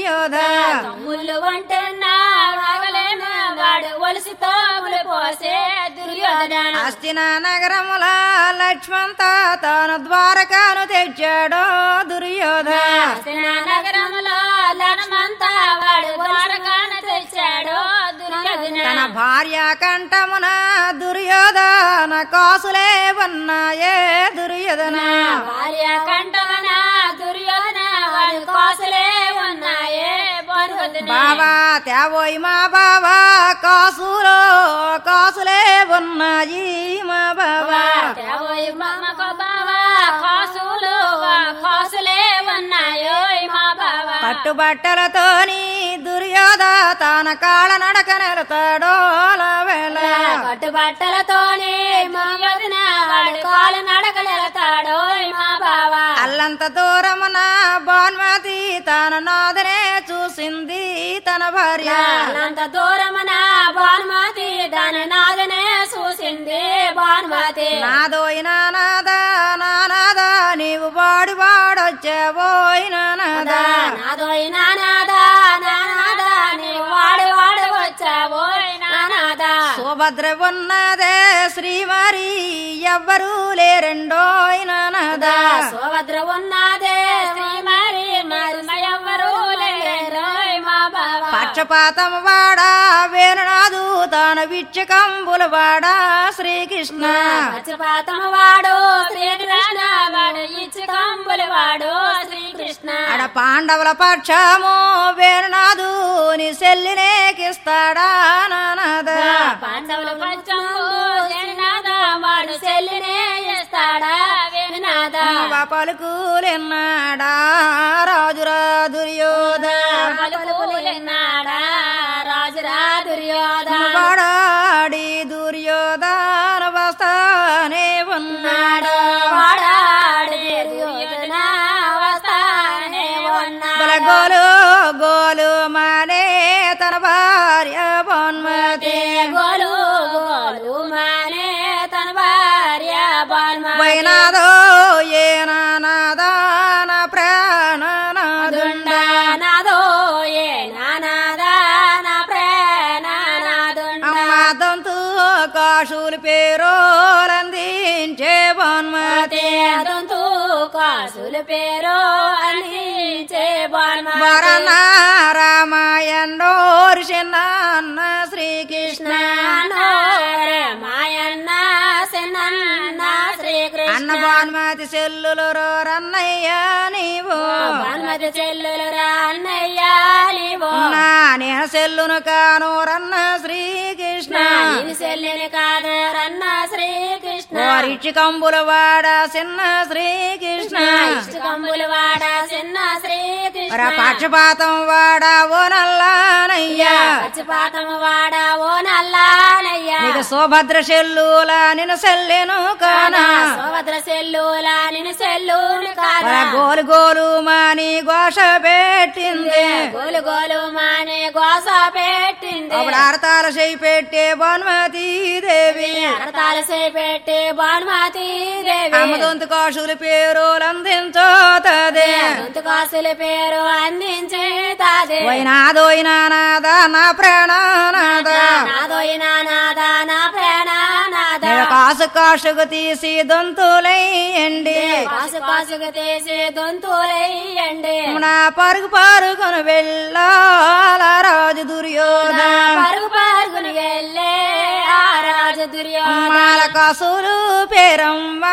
దుర్యోధ తమ్ముళ్ళు వంటన్నా వాగలేను వాడు ఒలిసి తోములు పోసే దుర్యోధన అస్తిన నగరముల లక్ష్మంత తాను ద్వారకాను తెచ్చాడో దుర్యోధ నగరములో లనమంతా వాడు ద్వారకాన తెచ్చాడు దుర్యోధన తన భార్య కంఠమున దుర్యోధన కాసులే ఉన్నాయే దుర్యోధన భార్య కంఠమన దుర్యోధన వాడు కోసలే ఉన్నాయే బరువదిన బావా తేవోయ్ మా బావా కాసులో కాసులే ఉన్నాయి మా బావా దేవోయ్ మమ్మకు బావా కాసులు కాసులే ఉన్నాయో మా బావా కట్టుబట్టలతోని దుర్యోధ తన కాళ్ళ నడక నెలతాడో వేళ కట్టుబట్టలతోనే మా వదిన వాడు కాలు నడకలెడతాడో మా బావా అల్లంత దూరమున భానుమతి తన నాదనే చూసింది తన భార్య అంత దూరమున భానుమతి దాని నాదనే చూసింది భానుమతి నాదోయ్ నానాదా నానాదా నీవు వాడి వాడొచ్చావోయ్ నానాదా నాదోయ్ నానాదా నానాదా నీ వాడు వాడు వచ్చావో నానాదా సుభద్ర ఉన్నదే శ్రీవారి ఎవ్వరూ లేరెండోయ్ నానాదా సుభద్ర ఉన్నదే శ్రీ మరి మరి ఎవ్వరూ లేరోయ్ మా బావా పక్షపాతం వాడా వేణునాదు తాను విచ్చకంబుల వాడా శ్రీకృష్ణ పక్షపాతం వాడు శ్రీకృష్ణ వాడు ఇచ్చి కంబులు వాడు శ్రీకృష్ణ అడ పాండవుల పక్షము వేణునాదు నీ సెల్లినేకిస్తాడా నానాదా పాండవుల పచ్చము నాదా వాడు చెల్లినే ఇస్తాడా వేణునాదా పలుకులెన్నాడా రాజురా దుర్యోధ పలుకులిన్నాడా రాజురా దుర్యోధన వాడాడి దుర్యోధన వస్తానే ఉన్నాడా వాడాడు దుర్యోధన వస్తానే ఉన్నాడు బల గోలు గోలు మానే తన భార్య బొన్మతి గోలు గోలు మానే తన భార్య బాల్మ వైనాదో ఏనానాదా నా ప్రాణనాదుండా నాదో ఏ నానాదా నా ప్రాణనాదుండా అమ్మ దంతు కాశులు పేరోలందించే బొన్మతి అదంతూ కాసుల పేరు అందించే బాల్మ వరణ రామాయణో చిన్న శ్రీకృష్ణ మాయన్న సిన్న శ్రీకృష్ణ అన్న భానుమతి సెల్లులు రన్నయ్య నీవు భానుమతి చెల్లులు అన్నయ్య నీవు నా నేను సెల్లును కాను రన్న శ్రీకృష్ణ నీవు చెల్లిని కాదు రన్న శ్రీకృష్ణ వారిచి కంబుల వాడ చిన్న శ్రీకృష్ణ కంబులు వాడ చిన్న శ్రీకృష్ణ ర పక్షపాతం వాడ ఓ నల్లానయ్యా పచ్చిపాతము వాడ ఓ నల్లానయ్యా నీకు సుభద్ర సెల్లుల నిన్ను సెల్లెను కానా సోభద్ర సెల్లులా నిన్ను సెల్లుని కాదా వర గోలు గోలు మాని ఘోష పెట్టింది గోలు గోలు మానే గోస పెట్టింది అప్పుడు అరతాల చేయి పెట్టే భానుమతి దేవి అరతాల పెట్టి భానుమతి దేవి అమ్మ దొంతు కాశుల పేరులు అందించోతదే గొంతు కాసుల పేరు అందించి తాదే వైనాదోయినా నాదా నా ప్రాణనాద నాదోయి నాదా నా ప్రాణనాద నేను కాసు కాసుకు తీసి దొంతులయ్యండి కాసు కాసుకు తీసి దొంతులయ్యండి నా పరుగు పరుగును వెళ్ళాల రాజు దుర్యోధన పరుగు పరుగుని వెళ్ళే ఆ రాజు దుర్యోధన మాల కాసులు పేరమ్మా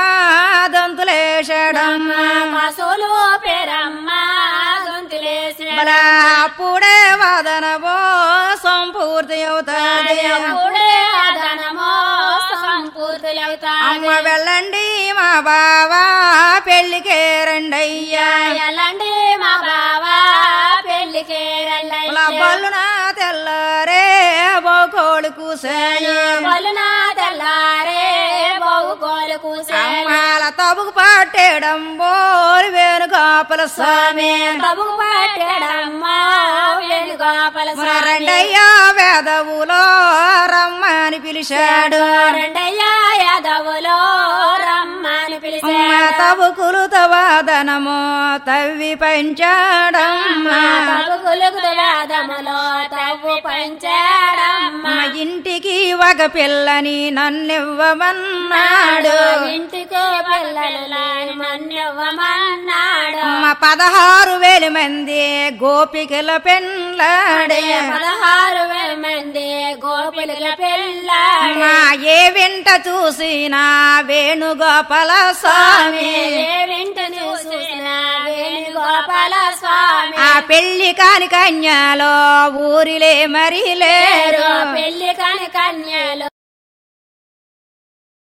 దొంతులేసడమ్మ కాసులు పేరమ్మ గొంతులేసి బల అప్పుడే వాదనవో సంపూర్తి అవుతుంది అప్పుడే అదనమో సంపూర్తులవుతాయి అమ్మ వెళ్ళండి మా బావా పెళ్లికే రండయ్యా ఎల్లండి మా బావా పెళ్లికి బల బల్లున తెల్లారే బోకోడు కూసాయి బలున తెల్లారే బావు కోలు కూసే అమ్మాల తబుకు పట్టేయడం బోరు వేణు కాపల స్వామి తబు పట్టడమ్మా వెనుగోపల మన రెండయ్యా వేదవులో రమ్మని పిలిచాడు రెండయ్యా యాదవులో రమ్మని పిలిచే అమ్మ తబుకులు తవాదనము తవ్వి పెంచాడమ్మా తబుకులు పలుకుదు వేదములో తవ్వు పంచాడమ్మ మా ఇంటికి ఒక పిల్లని నన్నివ్వమన్నాడు ఇంటికి పిల్లలు లేని మన్యవ్వమన్నాడు మా పదహారు వేల మంది గోపికల పెళ్ళాడే పదహారు వేల మంది గోపులుగా పెళ్ళాడు మా ఏ వింట చూసినా వేణుగోపాల స్వామి ఏ వింటని చూసిన వేణుగోపాల స్వామి ఆ పెళ్లి కాని కన్యలో ఊరిలే మరి లేరు పెళ్లి కాని కన్యలు